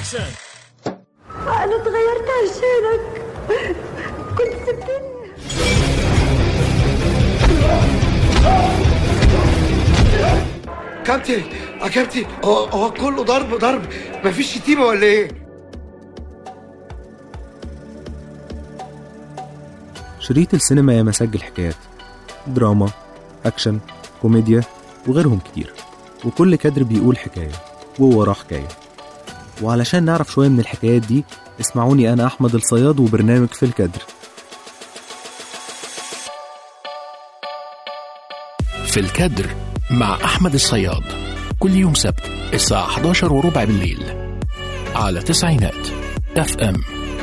اكشن انا اتغيرت عشانك كنت سبتني كابتن يا كابتن هو هو كله ضرب ضرب مفيش شتيمه ولا ايه؟ شريط السينما يا مسجل حكايات دراما أكشن كوميديا وغيرهم كتير وكل كادر بيقول حكاية ووراه حكاية وعلشان نعرف شوية من الحكايات دي اسمعوني أنا أحمد الصياد وبرنامج في الكادر في الكادر مع أحمد الصياد كل يوم سبت الساعة 11 وربع بالليل على تسعينات اف ام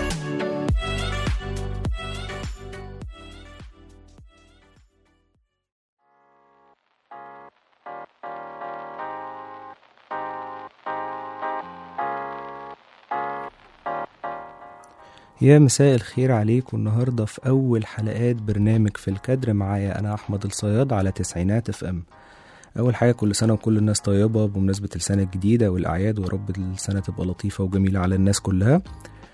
يا مساء الخير عليكم النهاردة في أول حلقات برنامج في الكادر معايا أنا أحمد الصياد على تسعينات اف ام أول حاجة كل سنة وكل الناس طيبة بمناسبة السنة الجديدة والأعياد ورب السنة تبقى لطيفة وجميلة على الناس كلها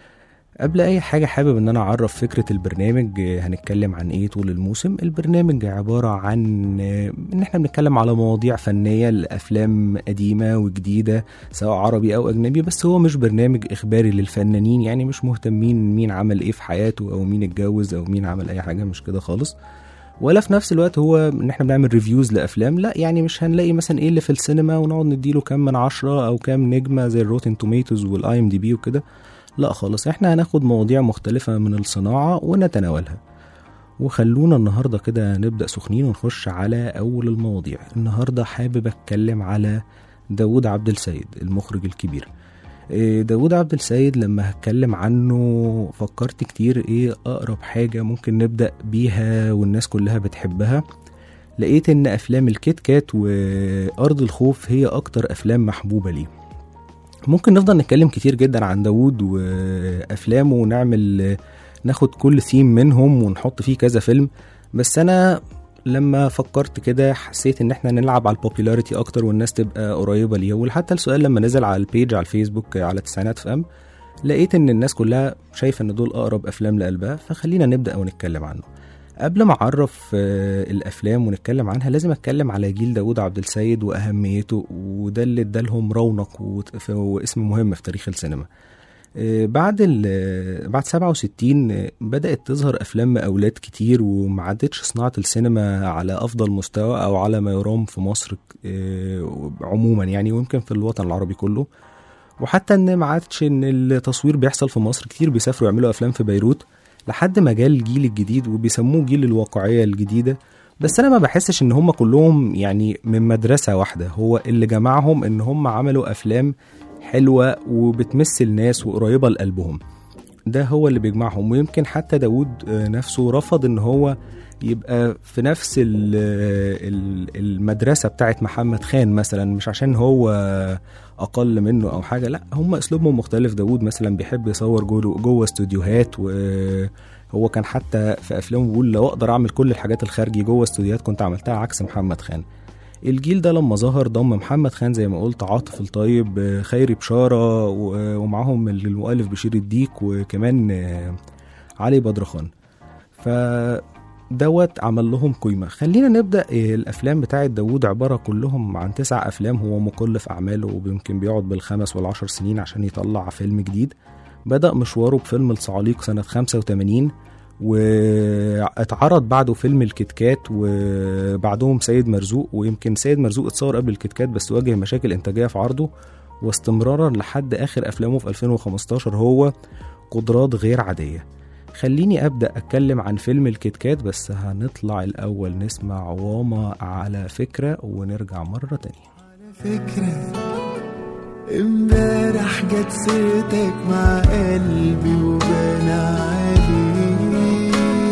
قبل أي حاجة حابب إن أنا أعرف فكرة البرنامج آه، هنتكلم عن إيه طول الموسم البرنامج عبارة عن آه، إن إحنا بنتكلم على مواضيع فنية لأفلام قديمة وجديدة سواء عربي أو أجنبي بس هو مش برنامج إخباري للفنانين يعني مش مهتمين مين عمل إيه في حياته أو مين اتجوز أو مين عمل أي حاجة مش كده خالص ولا في نفس الوقت هو ان احنا بنعمل ريفيوز لافلام لا يعني مش هنلاقي مثلا ايه اللي في السينما ونقعد نديله كام من عشرة او كام نجمه زي الروتين توميتوز والاي ام دي بي وكده لا خالص احنا هناخد مواضيع مختلفه من الصناعه ونتناولها وخلونا النهارده كده نبدا سخنين ونخش على اول المواضيع النهارده حابب اتكلم على داوود عبد السيد المخرج الكبير إيه، داوود عبد السيد لما هتكلم عنه فكرت كتير ايه اقرب حاجة ممكن نبدأ بيها والناس كلها بتحبها لقيت ان افلام الكيت كات وارض الخوف هي اكتر افلام محبوبة ليه ممكن نفضل نتكلم كتير جدا عن داوود وافلامه ونعمل ناخد كل ثيم منهم ونحط فيه كذا فيلم بس انا لما فكرت كده حسيت ان احنا نلعب على البوبيلاريتي اكتر والناس تبقى قريبه ليها وحتى السؤال لما نزل على البيج على الفيسبوك على تسعينات في ام لقيت ان الناس كلها شايفه ان دول اقرب افلام لقلبها فخلينا نبدا ونتكلم عنه قبل ما اعرف آه، الافلام ونتكلم عنها لازم اتكلم على جيل داوود عبد السيد واهميته وده اللي ادالهم رونق وت- واسم مهم في تاريخ السينما آه، بعد ال بعد 67 آه، بدأت تظهر أفلام مقاولات كتير وما عادتش صناعة السينما على أفضل مستوى أو على ما يرام في مصر آه، عموما يعني ويمكن في الوطن العربي كله وحتى ان ما عادش ان التصوير بيحصل في مصر كتير بيسافروا يعملوا افلام في بيروت لحد ما جه الجيل الجديد وبيسموه جيل الواقعيه الجديده بس انا ما بحسش ان هم كلهم يعني من مدرسه واحده هو اللي جمعهم ان هم عملوا افلام حلوه وبتمس الناس وقريبه لقلبهم ده هو اللي بيجمعهم ويمكن حتى داود آه، نفسه رفض ان هو يبقى في نفس ال- ال- المدرسة بتاعت محمد خان مثلا مش عشان هو أقل منه أو حاجة لا هم أسلوبهم مختلف داود مثلا بيحب يصور جوه, جوه استوديوهات وهو كان حتى في أفلامه بيقول لو أقدر أعمل كل الحاجات الخارجي جوه استوديوهات كنت عملتها عكس محمد خان الجيل ده لما ظهر ضم محمد خان زي ما قلت عاطف الطيب آه، خيري بشارة و- ومعاهم المؤلف بشير الديك وكمان آه، علي بدرخان ف دوت عمل لهم قيمة خلينا نبدأ إيه، الأفلام بتاعت داوود عبارة كلهم عن تسع أفلام هو مقل في أعماله ويمكن بيقعد بالخمس والعشر سنين عشان يطلع فيلم جديد بدأ مشواره بفيلم الصعاليق سنة 85 واتعرض بعده فيلم الكتكات وبعدهم سيد مرزوق ويمكن سيد مرزوق اتصور قبل الكتكات بس واجه مشاكل إنتاجية في عرضه واستمرارا لحد آخر أفلامه في 2015 هو قدرات غير عادية خليني أبدأ أتكلم عن فيلم الكتكات بس هنطلع الأول نسمع واما على فكرة ونرجع مرة تانية فكرة امبارح جت سيرتك مع قلبي وبان عليك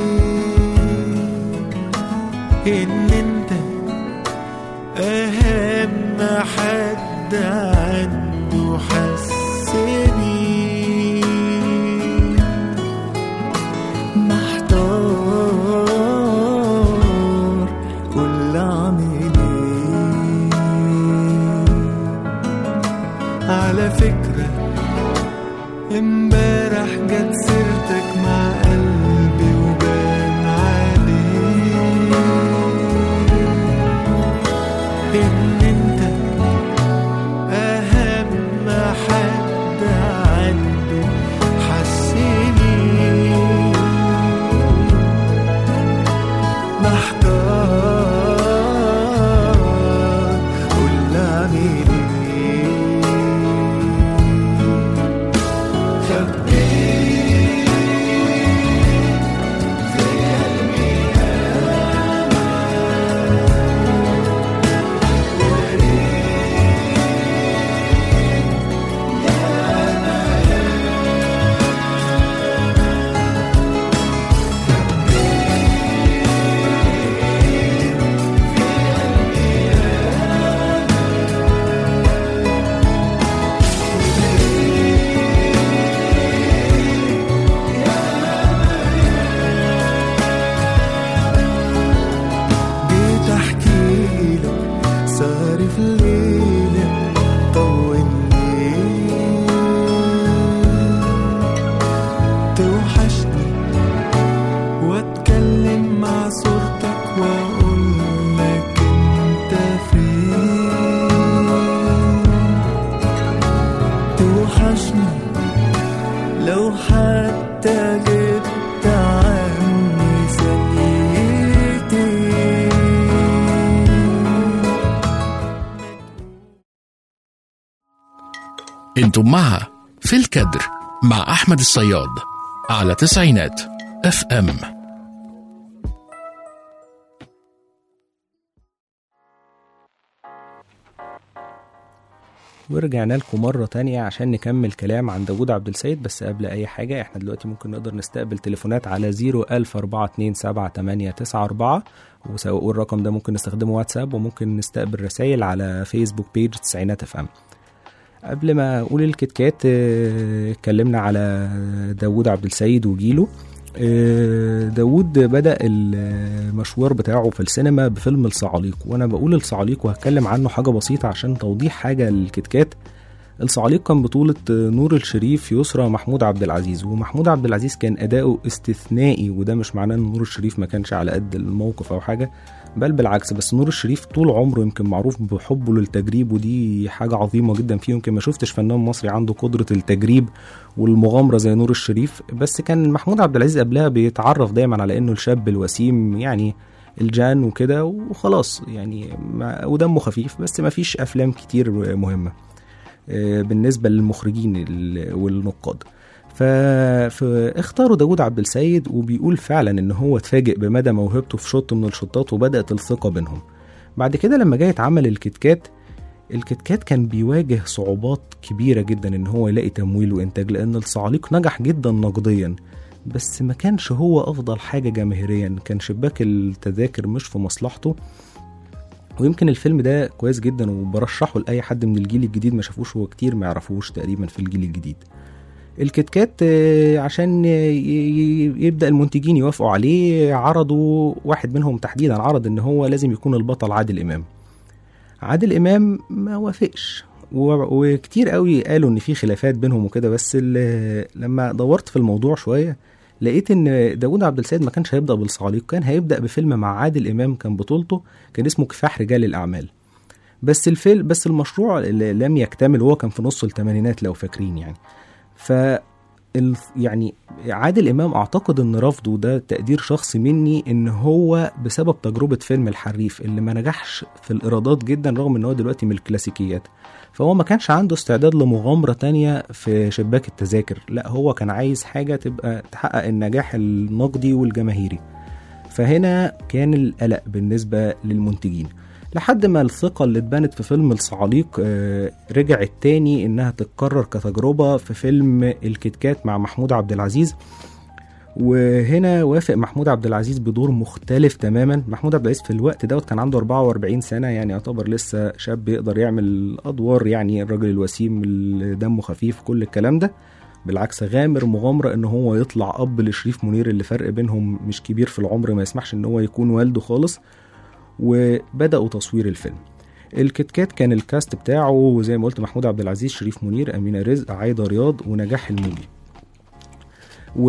ان انت اهم حد عنده حس بيه محتار كل اعمل ايه على فكرة محتار قول اعمل ايه جيت احكي لك سهر في ليلة طول ليل توحشني واتكلم مع صورتك واقول لك انت فين توحشني لو حتى جبت عني ثانيتين انتم مع في الكدر مع احمد الصياد على تسعينات اف ام ورجعنا لكم مرة تانية عشان نكمل كلام عن داوود عبد السيد بس قبل أي حاجة احنا دلوقتي ممكن نقدر نستقبل تليفونات على 010427894 والرقم ده ممكن نستخدمه واتساب وممكن نستقبل رسائل على فيسبوك بيج تسعينات اف ام قبل ما اقول الكتكات اه، اتكلمنا على داوود عبد السيد وجيله اه، داوود بدأ المشوار بتاعه في السينما بفيلم الصعاليق وانا بقول الصعاليق وهتكلم عنه حاجة بسيطة عشان توضيح حاجة للكتكات الصعاليق كان بطولة نور الشريف يسرى محمود عبد العزيز ومحمود عبد العزيز كان أداؤه استثنائي وده مش معناه إن نور الشريف ما كانش على قد الموقف أو حاجة بل بالعكس بس نور الشريف طول عمره يمكن معروف بحبه للتجريب ودي حاجة عظيمة جدا فيه يمكن ما شفتش فنان مصري عنده قدرة التجريب والمغامرة زي نور الشريف بس كان محمود عبد العزيز قبلها بيتعرف دايما على إنه الشاب الوسيم يعني الجان وكده وخلاص يعني ما ودمه خفيف بس ما فيش أفلام كتير مهمة آه، بالنسبه للمخرجين ال- والنقاد ف... فاختاروا داود عبد السيد وبيقول فعلا ان هو اتفاجئ بمدى موهبته في شوط من الشوطات وبدات الثقه بينهم بعد كده لما جاي يتعمل الكتكات الكتكات كان بيواجه صعوبات كبيره جدا ان هو يلاقي تمويل وانتاج لان الصعاليق نجح جدا نقديا بس ما كانش هو افضل حاجه جماهيريا كان شباك التذاكر مش في مصلحته ويمكن الفيلم ده كويس جدا وبرشحه لاي حد من الجيل الجديد ما شافوش هو كتير ما يعرفوش تقريبا في الجيل الجديد الكتكات آه، عشان ي- ي- يبدا المنتجين يوافقوا عليه عرضوا واحد منهم تحديدا عرض ان هو لازم يكون البطل عادل امام عادل امام ما وافقش و- وكتير قوي قالوا ان في خلافات بينهم وكده بس ال- لما دورت في الموضوع شويه لقيت ان داوود عبد السيد ما كانش هيبدا بالصعاليق كان هيبدا بفيلم مع عادل امام كان بطولته كان اسمه كفاح رجال الاعمال بس الفيلم بس المشروع اللي لم يكتمل وهو كان في نص الثمانينات لو فاكرين يعني ف ال- يعني عادل امام اعتقد ان رفضه ده تقدير شخصي مني ان هو بسبب تجربه فيلم الحريف اللي ما نجحش في الايرادات جدا رغم ان هو دلوقتي من الكلاسيكيات فهو ما كانش عنده استعداد لمغامره تانية في شباك التذاكر لا هو كان عايز حاجه تبقى تحقق النجاح النقدي والجماهيري فهنا كان القلق بالنسبه للمنتجين لحد ما الثقة اللي اتبنت في فيلم الصعاليق آه، رجعت تاني انها تتكرر كتجربة في فيلم الكتكات مع محمود عبد العزيز وهنا وافق محمود عبد العزيز بدور مختلف تماما محمود عبد العزيز في الوقت دوت كان عنده 44 سنة يعني يعتبر لسه شاب يقدر يعمل أدوار يعني الراجل الوسيم اللي دمه خفيف كل الكلام ده بالعكس غامر مغامرة ان هو يطلع اب لشريف منير اللي فرق بينهم مش كبير في العمر ما يسمحش ان هو يكون والده خالص وبدأوا تصوير الفيلم الكتكات كان الكاست بتاعه زي ما قلت محمود عبد العزيز شريف منير أمينة رزق عايدة رياض ونجاح الموجي و...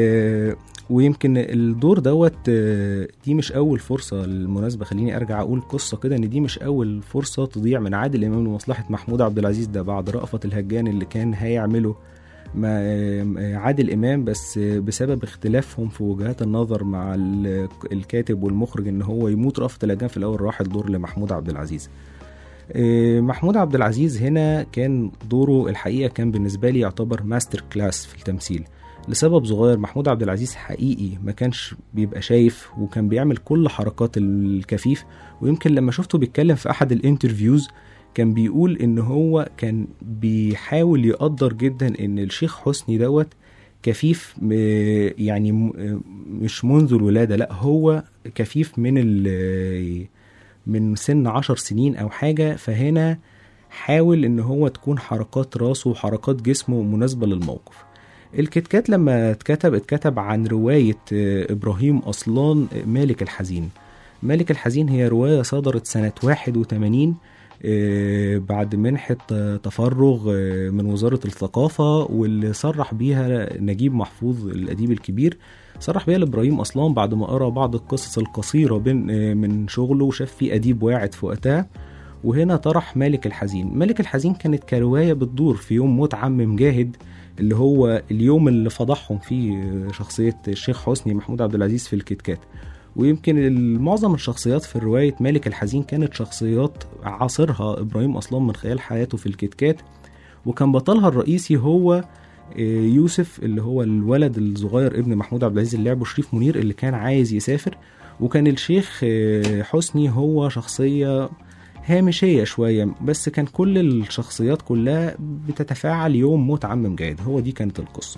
ويمكن الدور دوت آه، دي مش أول فرصة بالمناسبة خليني أرجع أقول قصة كده إن دي مش أول فرصة تضيع من عادل إمام لمصلحة محمود عبد العزيز ده بعد رأفت الهجان اللي كان هيعمله مع آه، عادل امام بس آه، بسبب اختلافهم في وجهات النظر مع ال- الكاتب والمخرج ان هو يموت رأفت الهجان في الاول راح الدور لمحمود عبد العزيز آه، محمود عبد العزيز هنا كان دوره الحقيقه كان بالنسبه لي يعتبر ماستر كلاس في التمثيل لسبب صغير محمود عبد العزيز حقيقي ما كانش بيبقى شايف وكان بيعمل كل حركات الكفيف ويمكن لما شفته بيتكلم في احد الانترفيوز كان بيقول ان هو كان بيحاول يقدر جدا ان الشيخ حسني دوت كفيف م- يعني م- مش منذ الولادة لا هو كفيف من ال من سن عشر سنين او حاجة فهنا حاول ان هو تكون حركات راسه وحركات جسمه مناسبة للموقف الكتكات لما اتكتب اتكتب عن رواية آه، إبراهيم أصلان آه، مالك الحزين مالك الحزين هي رواية صدرت سنة 81 آه، بعد منحة آه، تفرغ آه، من وزارة الثقافة واللي صرح بيها نجيب محفوظ الأديب الكبير صرح بيها لإبراهيم أصلان بعد ما قرأ بعض القصص القصيرة بين آه، من شغله وشاف فيه أديب واعد في وقتها وهنا طرح مالك الحزين مالك الحزين كانت كرواية بتدور في يوم موت عم مجاهد اللي هو اليوم اللي فضحهم فيه شخصية الشيخ حسني محمود عبد العزيز في الكتكات ويمكن معظم الشخصيات في رواية مالك الحزين كانت شخصيات عاصرها إبراهيم أصلان من خلال حياته في الكتكات وكان بطلها الرئيسي هو آه، يوسف اللي هو الولد الصغير ابن محمود عبد العزيز اللي لعبه شريف منير اللي كان عايز يسافر وكان الشيخ آه، حسني هو شخصية هامشية شوية بس كان كل الشخصيات كلها بتتفاعل يوم موت عم مجاهد هو دي كانت القصة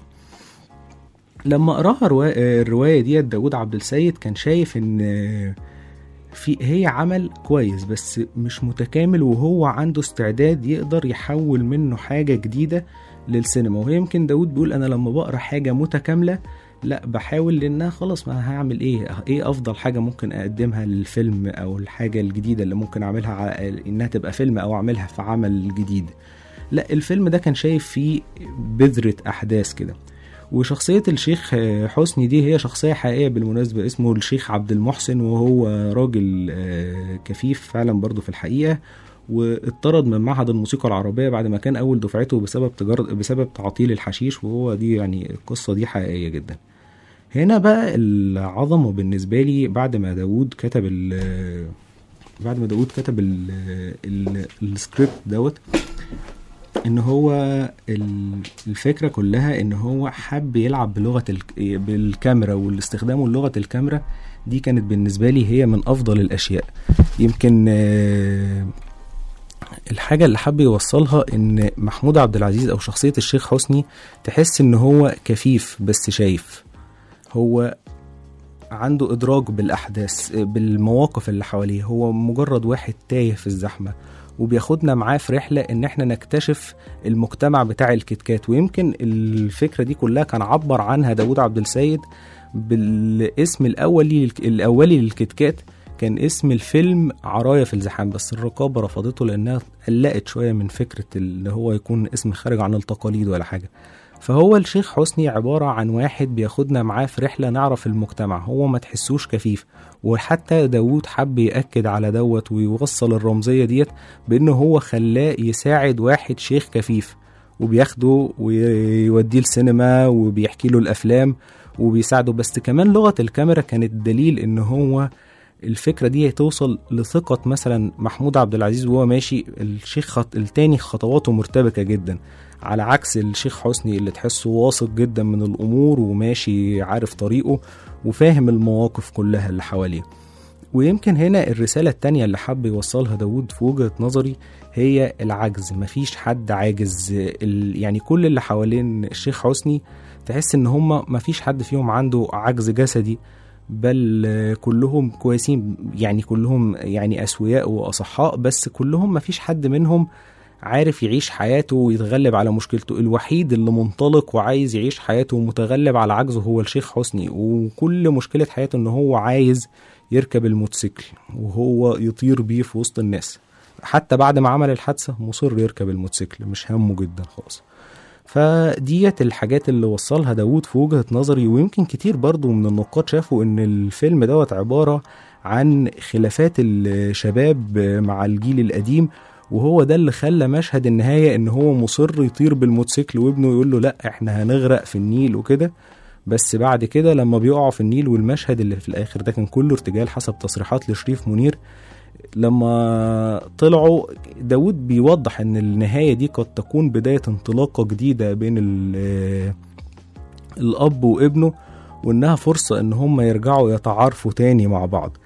لما قراها روا- الرواية دي داود عبد السيد كان شايف ان في هي عمل كويس بس مش متكامل وهو عنده استعداد يقدر يحول منه حاجة جديدة للسينما وهي يمكن داود بيقول انا لما بقرا حاجة متكاملة لا بحاول لانها خلاص ما هعمل ايه ايه افضل حاجة ممكن اقدمها للفيلم او الحاجة الجديدة اللي ممكن اعملها على انها تبقى فيلم او اعملها في عمل جديد لا الفيلم ده كان شايف فيه بذرة احداث كده وشخصية الشيخ حسني دي هي شخصية حقيقية بالمناسبة اسمه الشيخ عبد المحسن وهو راجل آه، كفيف فعلا برضه في الحقيقة واتطرد من معهد الموسيقى العربية بعد ما كان أول دفعته بسبب تجارة بسبب تعطيل الحشيش وهو دي يعني القصة دي حقيقية جدا هنا بقى العظمة بالنسبة لي بعد ما داوود كتب ال بعد ما داوود كتب ال ال السكريبت دوت ان هو ال- الفكره كلها ان هو حب يلعب بلغه الك- بالكاميرا والاستخدام لغه الكاميرا دي كانت بالنسبه لي هي من افضل الاشياء يمكن آه، الحاجه اللي حب يوصلها ان محمود عبد العزيز او شخصيه الشيخ حسني تحس ان هو كفيف بس شايف هو عنده ادراك بالاحداث بالمواقف اللي حواليه هو مجرد واحد تايه في الزحمه وبياخدنا معاه في رحله ان احنا نكتشف المجتمع بتاع الكتكات ويمكن الفكره دي كلها كان عبر عنها داود عبد السيد بالاسم الاولي الاولي للكتكات كان اسم الفيلم عرايا في الزحام بس الرقابه رفضته لانها قلقت شويه من فكره اللي هو يكون اسم خارج عن التقاليد ولا حاجه فهو الشيخ حسني عبارة عن واحد بياخدنا معاه في رحلة نعرف المجتمع هو ما تحسوش كفيف وحتى داوود حب يأكد على دوت ويوصل الرمزية ديت بأنه هو خلاه يساعد واحد شيخ كفيف وبياخده ويوديه السينما وبيحكي له الأفلام وبيساعده بس كمان لغة الكاميرا كانت دليل ان هو الفكرة دي توصل لثقة مثلا محمود عبد العزيز وهو ماشي الشيخ خط... التاني خطواته مرتبكة جدا على عكس الشيخ حسني اللي تحسه واثق جدا من الأمور وماشي عارف طريقه وفاهم المواقف كلها اللي حواليه ويمكن هنا الرسالة التانية اللي حب يوصلها داود في وجهة نظري هي العجز مفيش حد عاجز ال... يعني كل اللي حوالين الشيخ حسني تحس ان هما مفيش حد فيهم عنده عجز جسدي بل كلهم كويسين يعني كلهم يعني اسوياء واصحاء بس كلهم مفيش حد منهم عارف يعيش حياته ويتغلب على مشكلته الوحيد اللي منطلق وعايز يعيش حياته ومتغلب على عجزه هو الشيخ حسني وكل مشكلة حياته ان هو عايز يركب الموتوسيكل وهو يطير بيه في وسط الناس حتى بعد ما عمل الحادثة مصر يركب الموتوسيكل مش همه جدا خالص فديت الحاجات اللي وصلها داوود في وجهة نظري ويمكن كتير برضو من النقاد شافوا ان الفيلم دوت عبارة عن خلافات الشباب مع الجيل القديم وهو ده اللي خلى مشهد النهاية ان هو مصر يطير بالموتوسيكل وابنه يقول له لا احنا هنغرق في النيل وكده بس بعد كده لما بيقعوا في النيل والمشهد اللي في الاخر ده كان كله ارتجال حسب تصريحات لشريف منير لما طلعوا داود بيوضح ان النهاية دي قد تكون بداية انطلاقة جديدة بين ال- الاب وابنه وانها فرصة ان هم يرجعوا يتعارفوا تاني مع بعض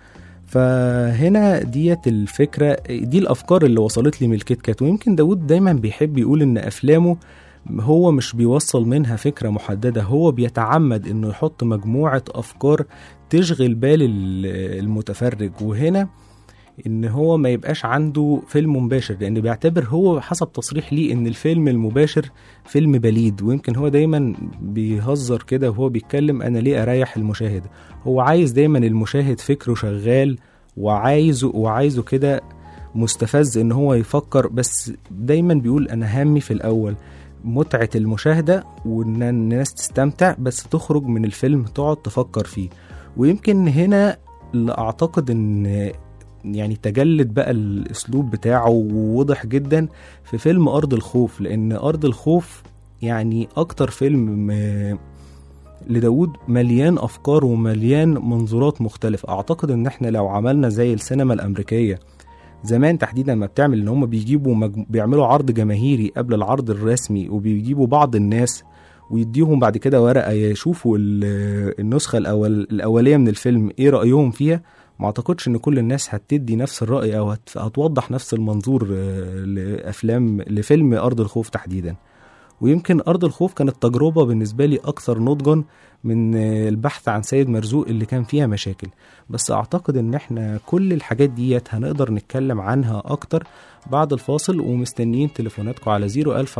فهنا ديت الفكرة دي الافكار اللي وصلت لي من الكيت كات ويمكن داود دايما بيحب يقول ان افلامه هو مش بيوصل منها فكرة محددة هو بيتعمد انه يحط مجموعة افكار تشغل بال ال- المتفرج وهنا ان هو ما يبقاش عنده فيلم مباشر لان بيعتبر هو حسب تصريح ليه ان الفيلم المباشر فيلم بليد ويمكن هو دايما بيهزر كده وهو بيتكلم انا ليه اريح المشاهد هو عايز دايما المشاهد فكره شغال وعايزه وعايزه كده مستفز ان هو يفكر بس دايما بيقول انا همي في الاول متعة المشاهدة وان الناس تستمتع بس تخرج من الفيلم تقعد تفكر فيه ويمكن هنا اللي اعتقد ان يعني تجلد بقى الاسلوب بتاعه ووضح جدا في فيلم ارض الخوف لان ارض الخوف يعني اكتر فيلم م- لداود مليان افكار ومليان منظورات مختلفة اعتقد ان احنا لو عملنا زي السينما الامريكية زمان تحديدا ما بتعمل ان هم بيجيبوا مج... بيعملوا عرض جماهيري قبل العرض الرسمي وبيجيبوا بعض الناس ويديهم بعد كده ورقة يشوفوا ال- النسخة الأول الأولية من الفيلم إيه رأيهم فيها ما أعتقدش إن كل الناس هتدي نفس الرأي أو هت- هتوضح نفس المنظور آه، لأفلام لفيلم أرض الخوف تحديدا ويمكن أرض الخوف كانت تجربة بالنسبة لي أكثر نضجا من آه، البحث عن سيد مرزوق اللي كان فيها مشاكل بس أعتقد إن إحنا كل الحاجات ديت هنقدر نتكلم عنها أكتر بعد الفاصل ومستنيين تليفوناتكم على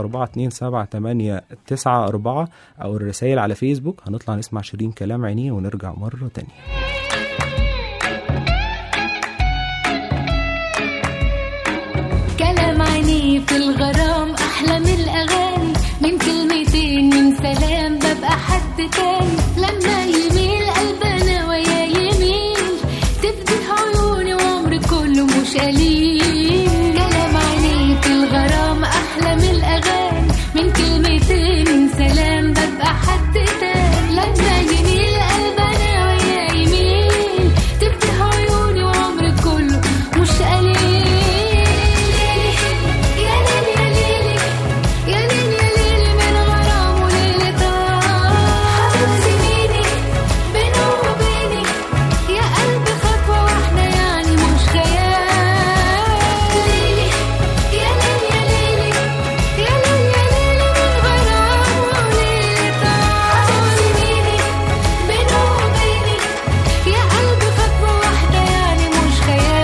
014278994 أو الرسائل على فيسبوك هنطلع نسمع شيرين كلام عينيه ونرجع مرة تانية كلام عينيه في الغرام احلى من الاغاني من كلمتين من سلام ببقى حد تاني لما يميل قلبنا ويا يميل تفتح عيوني وعمري كله مش قليل كلام عينيه في الغرام احلى من الاغاني من كلمتين من سلام ببقى حد تاني لما يميل قلبنا ويا يميل تفتح عيوني وعمري كله مش قليل يا ليل يا ليلي يا ليل يا ليلي من غرام وليلة طار سنيني بينه وبيني يا قلبي خطوة واحدة يعني مش خيال ليلي يا ليل يا ليلي يا ليل يا ليلي من غرام وليلة طار سنيني بينه وبيني يا قلبي خطوة واحدة يعني مش خيال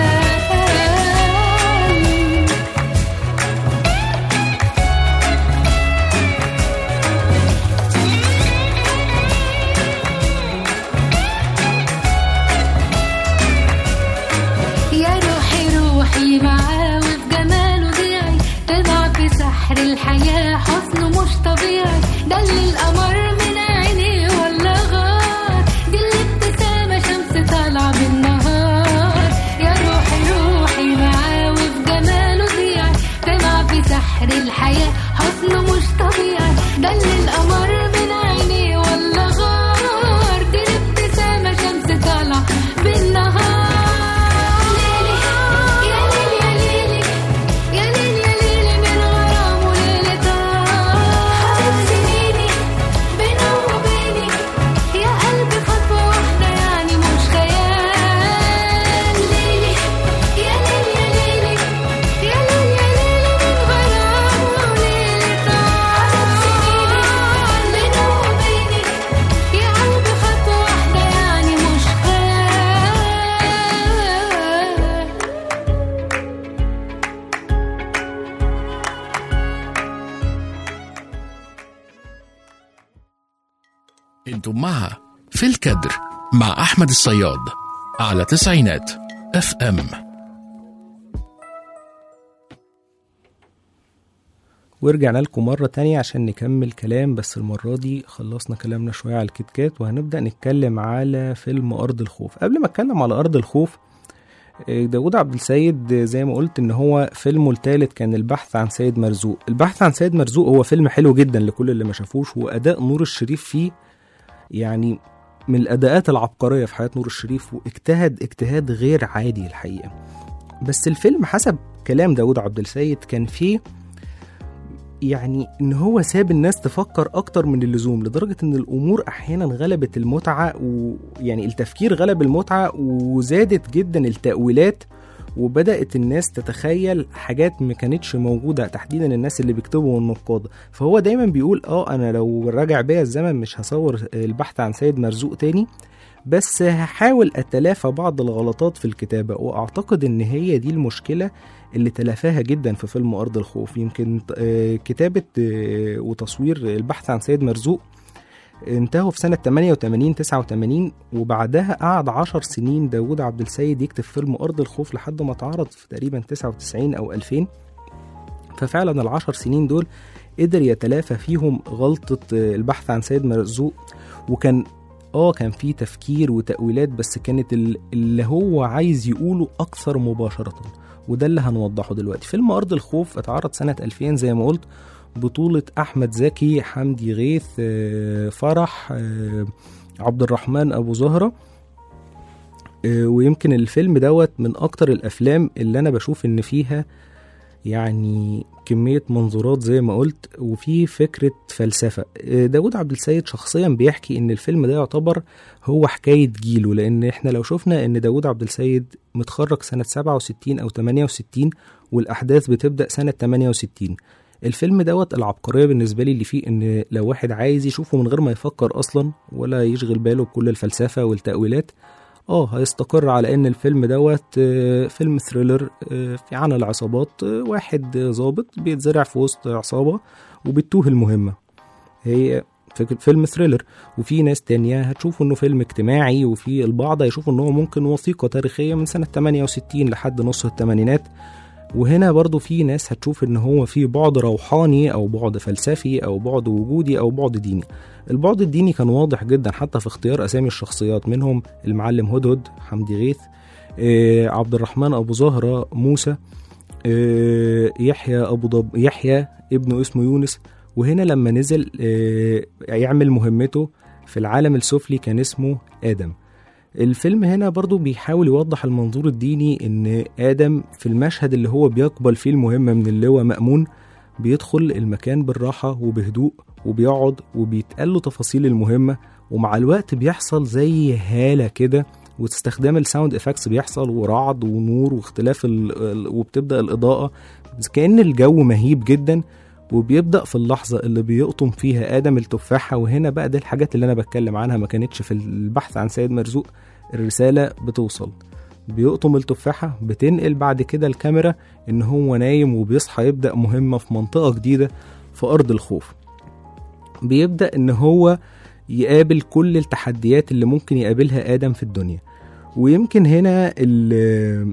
يا روحي روحي معاه وفي جماله ضيعي تضع في سحر الحياة حسنه مش طبيعي ده اللي القمر من عينيه ولا غار دي الابتسامة شمس طالعة بالنهار يا روحي روحي معاه وفي جماله ضيعي تضع في سحر الحياة حسنه مش طبيعي ده اللي القمر من عينيه ولا غار دي الابتسامة شمس طالعة بالنهار ليلي يا ليل يا ليلي يا ليل يا ليلي من غرام وليلة طار سنيني بينه وبيني يا قلبي خطوة واحدة يعني مش خيال ليلي يا ليل يا ليلي يا ليل يا ليلي من غرام وليلة طار سنيني بينه وبيني يا قلبي خطوة واحدة يعني مش خيال انتم مع في الكدر مع احمد الصياد على تسعينات اف ام ورجعنا لكم مرة تانية عشان نكمل كلام بس المرة دي خلصنا كلامنا شوية على الكيت كات وهنبدأ نتكلم على فيلم أرض الخوف قبل ما أتكلم على أرض الخوف آه، داود عبد السيد آه، زي ما قلت ان هو فيلمه الثالث كان البحث عن سيد مرزوق البحث عن سيد مرزوق هو فيلم حلو جدا لكل اللي ما شافوش واداء نور الشريف فيه يعني من الاداءات العبقريه في حياه نور الشريف واجتهد اجتهاد غير عادي الحقيقه بس الفيلم حسب كلام داود عبد السيد كان فيه يعني ان هو ساب الناس تفكر اكتر من اللزوم لدرجه ان الامور احيانا غلبت المتعه ويعني التفكير غلب المتعه وزادت جدا التاويلات وبدات الناس تتخيل حاجات ما كانتش موجوده تحديدا الناس اللي بيكتبوا النقاد فهو دايما بيقول اه انا لو راجع بيا الزمن مش هصور البحث عن سيد مرزوق تاني بس هحاول اتلافى بعض الغلطات في الكتابه واعتقد ان هي دي المشكله اللي تلافاها جدا في فيلم ارض الخوف يمكن آه، كتابه آه، وتصوير البحث عن سيد مرزوق انتهوا في سنة 88 89 وبعدها قعد 10 سنين داوود عبد السيد يكتب فيلم أرض الخوف لحد ما اتعرض في تقريبا 99 أو 2000 ففعلا العشر سنين دول قدر يتلافى فيهم غلطة آه، البحث عن سيد مرزوق وكان اه كان في تفكير وتأويلات بس كانت ال- اللي هو عايز يقوله أكثر مباشرة وده اللي هنوضحه دلوقتي فيلم أرض الخوف اتعرض سنة 2000 زي ما قلت بطولة أحمد زكي حمدي غيث آه، فرح آه، عبد الرحمن أبو زهرة آه، ويمكن الفيلم دوت من أكتر الأفلام اللي أنا بشوف إن فيها يعني كمية منظورات زي ما قلت وفي فكرة فلسفة آه، داود عبد السيد شخصيا بيحكي ان الفيلم ده يعتبر هو حكاية جيله لان احنا لو شفنا ان داود عبد السيد متخرج سنة 67 او 68 والاحداث بتبدأ سنة 68 الفيلم دوت العبقرية بالنسبة لي اللي فيه ان لو واحد عايز يشوفه من غير ما يفكر اصلا ولا يشغل باله بكل الفلسفة والتأويلات اه هيستقر على ان الفيلم دوت آه، فيلم ثريلر آه، في عن العصابات آه، واحد آه، ظابط بيتزرع في وسط عصابة وبتوه المهمة هي فك- فيلم ثريلر وفي ناس تانية هتشوفوا انه فيلم اجتماعي وفي البعض هيشوفوا انه ممكن وثيقة تاريخية من سنة 68 لحد نص الثمانينات وهنا برضو في ناس هتشوف ان هو في بعد روحاني او بعد فلسفي او بعد وجودي او بعد ديني البعد الديني كان واضح جدا حتى في اختيار اسامي الشخصيات منهم المعلم هدهد حمدي غيث آه، عبد الرحمن ابو زهره موسى آه، يحيى ابو ضب يحيى ابنه اسمه يونس وهنا لما نزل آه، يعمل مهمته في العالم السفلي كان اسمه ادم الفيلم هنا برضو بيحاول يوضح المنظور الديني ان ادم في المشهد اللي هو بيقبل فيه المهمة من اللواء مأمون بيدخل المكان بالراحة وبهدوء وبيقعد وبيتقال له تفاصيل المهمة ومع الوقت بيحصل زي هالة كده واستخدام الساوند افكتس بيحصل ورعد ونور واختلاف ال... ال- وبتبدأ الإضاءة كأن الجو مهيب جدا وبيبدأ في اللحظة اللي بيقطم فيها آدم التفاحة وهنا بقى دي الحاجات اللي أنا بتكلم عنها ما كانتش في البحث عن سيد مرزوق الرسالة بتوصل بيقطم التفاحة بتنقل بعد كده الكاميرا إن هو نايم وبيصحى يبدأ مهمة في منطقة جديدة في أرض الخوف بيبدأ إن هو يقابل كل التحديات اللي ممكن يقابلها آدم في الدنيا ويمكن هنا ال-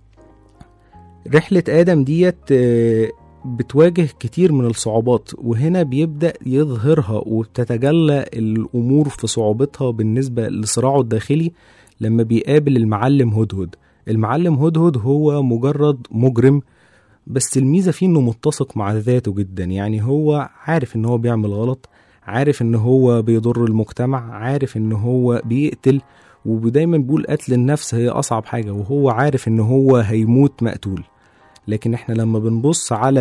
رحلة آدم ديت آه، بتواجه كتير من الصعوبات وهنا بيبدأ يظهرها وبتتجلى الأمور في صعوبتها بالنسبة لصراعه الداخلي لما بيقابل المعلم هدهد المعلم هدهد هو مجرد مجرم بس الميزة فيه انه متسق مع ذاته جدا يعني هو عارف ان هو بيعمل غلط عارف ان هو بيضر المجتمع عارف ان هو بيقتل ودايما بيقول قتل النفس هي اصعب حاجة وهو عارف ان هو هيموت مقتول لكن احنا لما بنبص على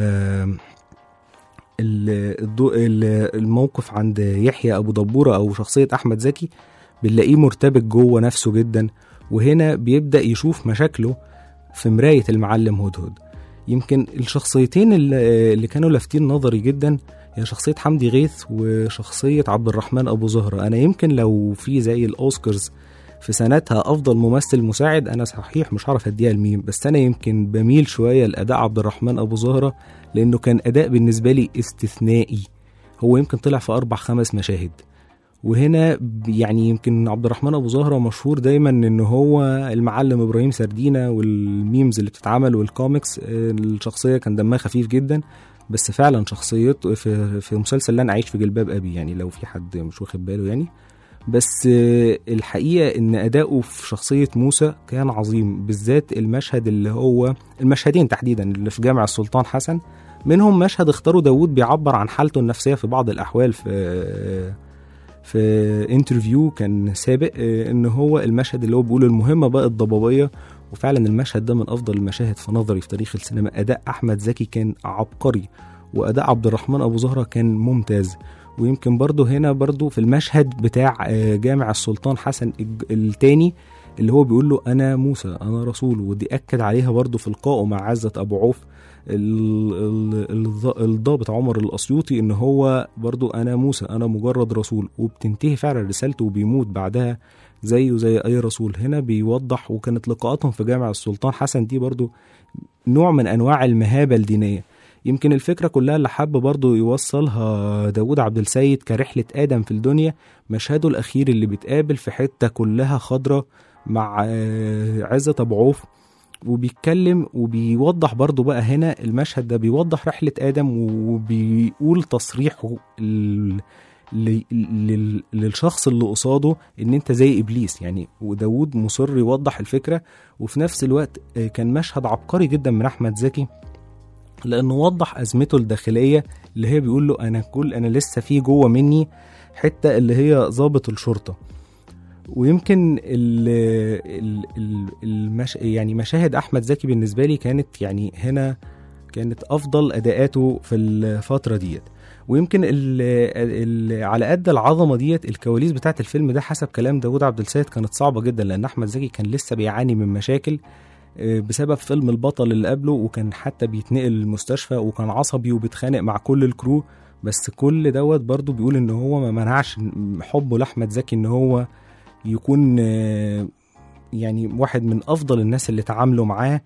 ال- الضو- ال- الموقف عند يحيى ابو دبوره او شخصيه احمد زكي بنلاقيه مرتبك جوه نفسه جدا وهنا بيبدا يشوف مشاكله في مرايه المعلم هدهد يمكن الشخصيتين اللي اللي كانوا لافتين نظري جدا هي شخصيه حمدي غيث وشخصيه عبد الرحمن ابو زهره انا يمكن لو في زي الاوسكارز في سنتها افضل ممثل مساعد انا صحيح مش هعرف اديها لمين بس انا يمكن بميل شويه لاداء عبد الرحمن ابو زهره لانه كان اداء بالنسبه لي استثنائي هو يمكن طلع في اربع خمس مشاهد وهنا ب- يعني يمكن عبد الرحمن ابو زهره مشهور دايما ان هو المعلم ابراهيم سردينه والميمز اللي بتتعمل والكوميكس آه، الشخصيه كان دمها خفيف جدا بس فعلا شخصيته في في مسلسل لن اعيش في جلباب ابي يعني لو في حد مش واخد باله يعني بس آه، الحقيقة إن أداؤه في شخصية موسى كان عظيم بالذات المشهد اللي هو المشهدين تحديدا اللي في جامع السلطان حسن منهم مشهد اختاروا داوود بيعبر عن حالته النفسية في بعض الأحوال في آه، في انترفيو كان سابق آه، ان هو المشهد اللي هو بيقول المهمة بقت ضبابية وفعلا المشهد ده من افضل المشاهد في نظري في تاريخ السينما اداء احمد زكي كان عبقري واداء عبد الرحمن ابو زهره كان ممتاز ويمكن برضه هنا برضه في المشهد بتاع آه، جامع السلطان حسن الج- التاني اللي هو بيقول له انا موسى انا رسول ودي اكد عليها برضه في لقائه مع عزة ابو عوف ال- ال- الض- الضابط عمر الاسيوطي ان هو برضه انا موسى انا مجرد رسول وبتنتهي فعلا رسالته وبيموت بعدها زيه زي اي رسول هنا بيوضح وكانت لقاءاتهم في جامع السلطان حسن دي برضه نوع من انواع المهابه الدينيه يمكن الفكره كلها اللي حب برضه يوصلها داود عبد السيد كرحله ادم في الدنيا مشهده الاخير اللي بيتقابل في حته كلها خضره مع آه، عزة ابو عوف وبيتكلم وبيوضح برضه بقى هنا المشهد ده بيوضح رحلة آدم وبيقول تصريحه ال- ل- لل- للشخص اللي قصاده ان انت زي ابليس يعني وداود مصر يوضح الفكره وفي نفس الوقت آه، كان مشهد عبقري جدا من احمد زكي لانه وضح ازمته الداخليه اللي هي بيقول له انا كل انا لسه في جوه مني حته اللي هي ضابط الشرطه ويمكن ال ال ال المش يعني مشاهد احمد زكي بالنسبه لي كانت يعني هنا كانت افضل اداءاته في الفتره ديت ويمكن ال ال على قد العظمه ديت الكواليس بتاعت الفيلم ده حسب كلام داوود عبد السيد كانت صعبه جدا لان احمد زكي كان لسه بيعاني من مشاكل آه، بسبب فيلم البطل اللي قبله وكان حتى بيتنقل المستشفى وكان عصبي وبيتخانق مع كل الكرو بس كل دوت برضو بيقول ان هو ما منعش حبه لاحمد زكي ان هو يكون آه، يعني واحد من افضل الناس اللي تعاملوا معاه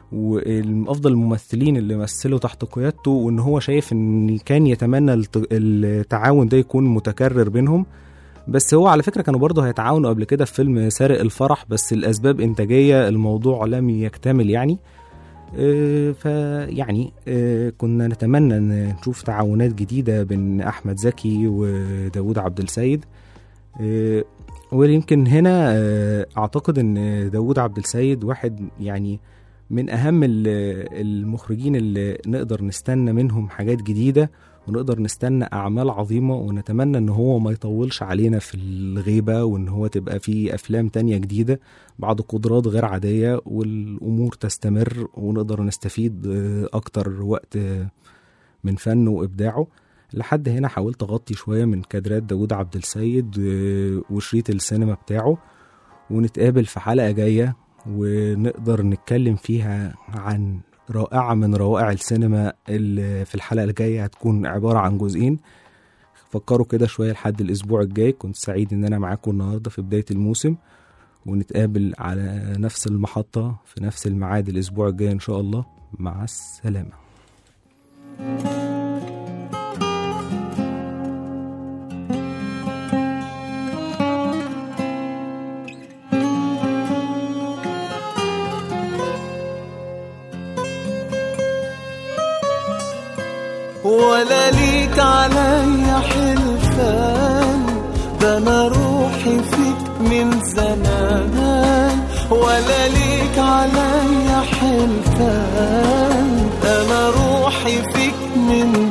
وافضل الممثلين اللي مثلوا تحت قيادته وان هو شايف ان كان يتمنى الت- التعاون ده يكون متكرر بينهم بس هو على فكره كانوا برضه هيتعاونوا قبل كده في فيلم سارق الفرح بس الاسباب انتاجيه الموضوع لم يكتمل يعني آه، فيعني آه، كنا نتمنى ان نشوف تعاونات جديده بين احمد زكي وداود عبد السيد آه، ويمكن هنا آه، اعتقد ان داود عبد السيد واحد يعني من اهم ال- المخرجين اللي نقدر نستنى منهم حاجات جديده ونقدر نستنى اعمال عظيمه ونتمنى ان هو ما يطولش علينا في الغيبه وان هو تبقى في افلام تانية جديده بعد قدرات غير عاديه والامور تستمر ونقدر نستفيد آه، اكتر وقت آه، من فنه وابداعه لحد هنا حاولت اغطي شويه من كادرات داود عبد السيد آه، وشريط السينما بتاعه ونتقابل في حلقه جايه ونقدر نتكلم فيها عن رائعة من روائع السينما اللي في الحلقة الجاية هتكون عبارة عن جزئين فكروا كده شوية لحد الأسبوع الجاي كنت سعيد إن أنا معاكم النهاردة في بداية الموسم ونتقابل على نفس المحطة في نفس الميعاد الأسبوع الجاي إن شاء الله مع السلامة ولا ليك عليا حلفان ده انا روحي فيك من زمان ولا ليك عليا حلفان ده انا روحي فيك من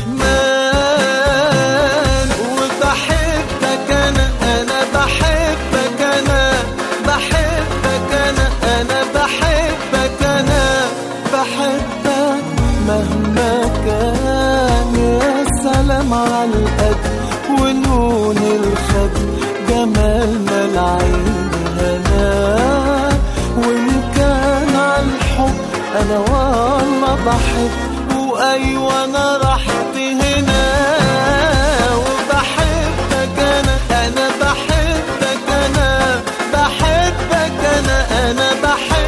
زمان وبحبك انا انا بحبك انا بحبك انا انا بحبك انا بحبك مهما كان يا سلام على القد ولون الخد جمالنا العين هنا وان كان على الحب انا والله بحب وايوه انا رحت هنا وبحبك انا انا بحبك انا بحبك انا انا بحبك